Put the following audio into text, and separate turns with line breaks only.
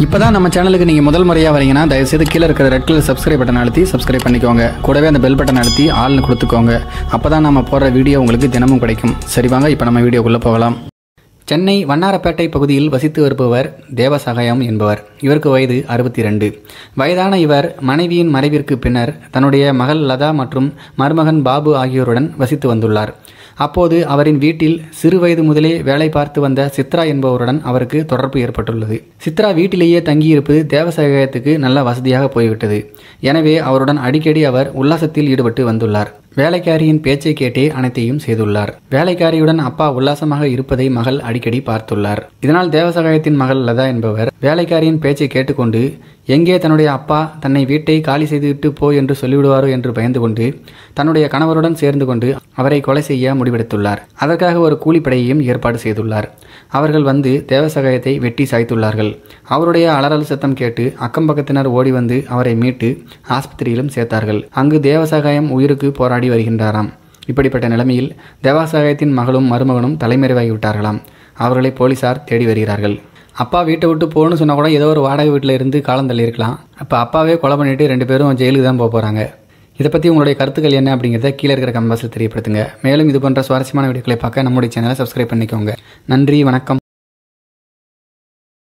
இப்போ தான் நம்ம சேனலுக்கு நீங்கள் முதல் முறையாக வரீங்கன்னா தயவுசெய்து கீழே இருக்கிற ரெட் கலர் சப்ஸ்கிரைப் பட்டன் அழுத்தி சப்ஸ்கிரைப் பண்ணிக்கோங்க கூடவே அந்த பெல் பட்டன் அழுத்தி ஆள்னு கொடுத்துக்கோங்க அப்போ தான் நம்ம போடுற வீடியோ உங்களுக்கு தினமும் கிடைக்கும் சரி வாங்க இப்போ நம்ம வீடியோக்குள்ளே போகலாம் சென்னை வண்ணாரப்பேட்டை பகுதியில் வசித்து வருபவர் தேவசகாயம் என்பவர் இவருக்கு வயது அறுபத்தி ரெண்டு வயதான இவர் மனைவியின் மறைவிற்கு பின்னர் தன்னுடைய மகள் லதா மற்றும் மருமகன் பாபு ஆகியோருடன் வசித்து வந்துள்ளார் அப்போது அவரின் வீட்டில் சிறு வயது முதலே வேலை பார்த்து வந்த சித்ரா என்பவருடன் அவருக்கு தொடர்பு ஏற்பட்டுள்ளது சித்ரா வீட்டிலேயே தங்கியிருப்பது தேவசகாயத்துக்கு நல்ல வசதியாக போய்விட்டது எனவே அவருடன் அடிக்கடி அவர் உல்லாசத்தில் ஈடுபட்டு வந்துள்ளார் வேலைக்காரியின் பேச்சை கேட்டே அனைத்தையும் செய்துள்ளார் வேலைக்காரியுடன் அப்பா உல்லாசமாக இருப்பதை மகள் அடிக்கடி பார்த்துள்ளார் இதனால் தேவசகாயத்தின் மகள் லதா என்பவர் வேலைக்காரியின் பேச்சை கேட்டுக்கொண்டு எங்கே தன்னுடைய அப்பா தன்னை வீட்டை காலி செய்துவிட்டு போ என்று சொல்லிவிடுவாரோ என்று பயந்து கொண்டு தன்னுடைய கணவருடன் சேர்ந்து கொண்டு அவரை கொலை செய்ய முடிவெடுத்துள்ளார் அதற்காக ஒரு கூலிப்படையையும் ஏற்பாடு செய்துள்ளார் அவர்கள் வந்து தேவசகாயத்தை வெட்டி சாய்த்துள்ளார்கள் அவருடைய அலறல் சத்தம் கேட்டு அக்கம் பக்கத்தினர் ஓடி வந்து அவரை மீட்டு ஆஸ்பத்திரியிலும் சேர்த்தார்கள் அங்கு தேவசகாயம் உயிருக்கு போராடி வருகின்றாராம் இப்படிப்பட்ட நிலைமையில் தேவசகாயத்தின் மகளும் மருமகனும் தலைமறைவாகிவிட்டார்களாம் அவர்களை போலீசார் தேடி வருகிறார்கள் அப்பா வீட்டை விட்டு போகணும்னு சொன்னால் கூட ஏதோ ஒரு வாடகை வீட்டில் இருந்து காலம் தள்ளியிருக்கலாம் அப்போ அப்பாவே கொலை பண்ணிட்டு ரெண்டு பேரும் ஜெயிலுக்கு தான் போக போகிறாங்க இதை பற்றி உங்களுடைய கருத்துக்கள் என்ன அப்படிங்கிறத கீழே இருக்கிற கம்பாஸில் தெரியப்படுத்துங்க மேலும் இது போன்ற சுவாரஸ்யமான வீடியோக்களை பார்க்க நம்முடைய சேனலை சப்ஸ்கிரைப் பண்ணிக்கோங்க நன்றி வணக்கம்